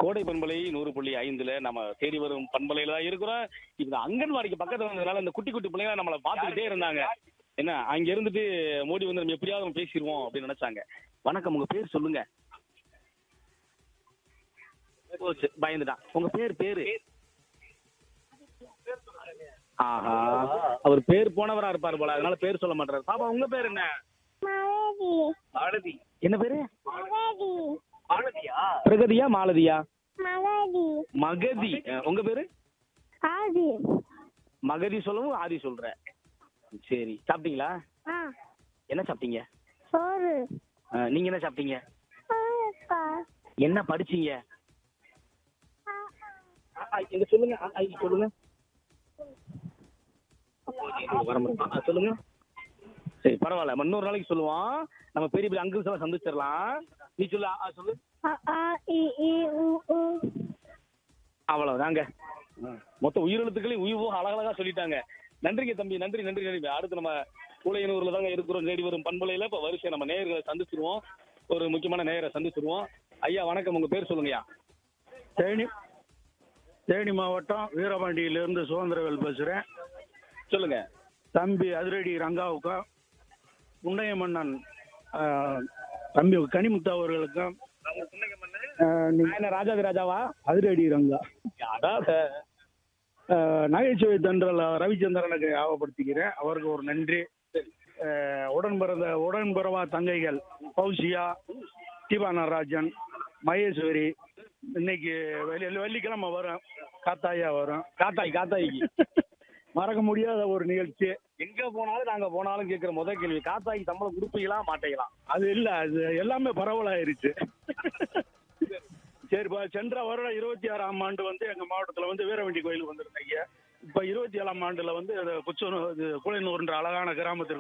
கோடை பண்பலை நூறு புள்ளி ஐந்துல நம்ம தேடி வரும் பண்பலையில தான் இருக்கிறோம் இந்த அங்கன்வாடிக்கு பக்கத்துல இருந்ததுனால இந்த குட்டி குட்டி பிள்ளைங்க நம்மளை பார்த்துக்கிட்டே இருந்தாங்க என்ன அங்க இருந்துட்டு மோடி வந்து நம்ம எப்படியாவது நம்ம பேசிடுவோம் அப்படின்னு நினைச்சாங்க வணக்கம் உங்க பேர் சொல்லுங்க ஓ, சரி, பயந்துட்டான் உங்க பேர் பேரு ஆஹா அவர் பேர் போனவரா இருப்பாரு போல அதனால பேர் சொல்ல மாட்டாரு பாப்பா உங்க பேர் என்ன மலதி மாலதி என்ன பேரு மலதி மாலதியா பிரகதியா மாலதியா மலதி மகதி அஹ், உங்க பேரு ஆதி மகதி சொல்லவும் ஆதி சொல்ற சரி சாப்பிட்டீங்களா ஆ என்ன சாப்பிட்டீங்க சோறு அஹ், நீங்க என்ன சாப்பிட்டீங்க சோறுப்பா என்ன படிச்சீங்க அ, ஆ, இங்க சொல்லுங்க அ, ஆ, இங்க சொல்லுங்க வர முடியுமா? ஆ, சொல்லுங்க சரி பரவாயில்ல நம்ம இன்னொரு நாளைக்கு சொல்லுவோம் நம்ம பெரிய பெரிய அங்கிள்ஸ் எல்லாம் சந்திச்சிடலாம் நீ சொல்லு ஆ, ஆ, சொல்லு அ ஆ இ ஈ உ ஊ அவ்வளவுதாங்க மொத்த உயிரெழுத்துக்களையும் உயிர்வோ அழகழகா சொல்லிட்டாங்க நன்றிங்க தம்பி நன்றி நன்றி நன்றி அடுத்து நம்ம கூலையனூர்ல தாங்க இருக்கிறோம் தேடி வரும் பண்பலையில இப்ப வரிசை நம்ம நேயர்களை சந்திச்சிருவோம் ஒரு முக்கியமான நேயரை சந்திச்சிருவோம் ஐயா வணக்கம் உங்க பேர் சொல்லுங்கய்யா தேனி தேனி மாவட்டம் வீரபாண்டியிலிருந்து சுதந்திரவேல் பேசுகிறேன் சொல்லுங்க தம்பி அதிரடி ரங்காவுக்கும் முண்டைய மன்னன் ஆ, தம்பி கனிமுத்து அவர்களுக்கும் ஆ, நீ- நான் என்ன ராஜாதி ராஜாவா அதிரடி ரங்கா அடாத. ஆ, நகைச்சுவை தென்றல் ரவிச்சந்திரனுக்கு ஞாபகப்படுத்திக்கிறேன் அவருக்கு ஒரு நன்றி ஆ, உடன் பிறந்த உடன் பிறவா தங்கைகள் பௌசியா தீபா நடராஜன் மகேஸ்வரி இன்னைக்கு வெள்ளி வெள்ளிக்கிழமை வரும் காத்தாயா வரும் காத்தாய் காத்தாய்க்கு மறக்க முடியாத ஒரு நிகழ்ச்சி எங்க போனாலும் நாங்க போனாலும் கேக்குற முதல் கேள்வி காத்தாய்க்கு சம்பளம் கொடுப்பீங்களா மாட்டீங்களா அது இல்ல அது எல்லாமே பரவலாயிருச்சு சரிப்பா சென்ற வருடம் இருபத்தி ஆறாம் ஆண்டு வந்து எங்க மாவட்டத்துல வந்து வீரவண்டி கோயில் வந்திருந்தீங்க இப்ப இருபத்தி ஏழாம் ஆண்டுல வந்து அது புச்சனூர் இது கூலையனூர்ன்ற அழகான கிராமத்திற்கு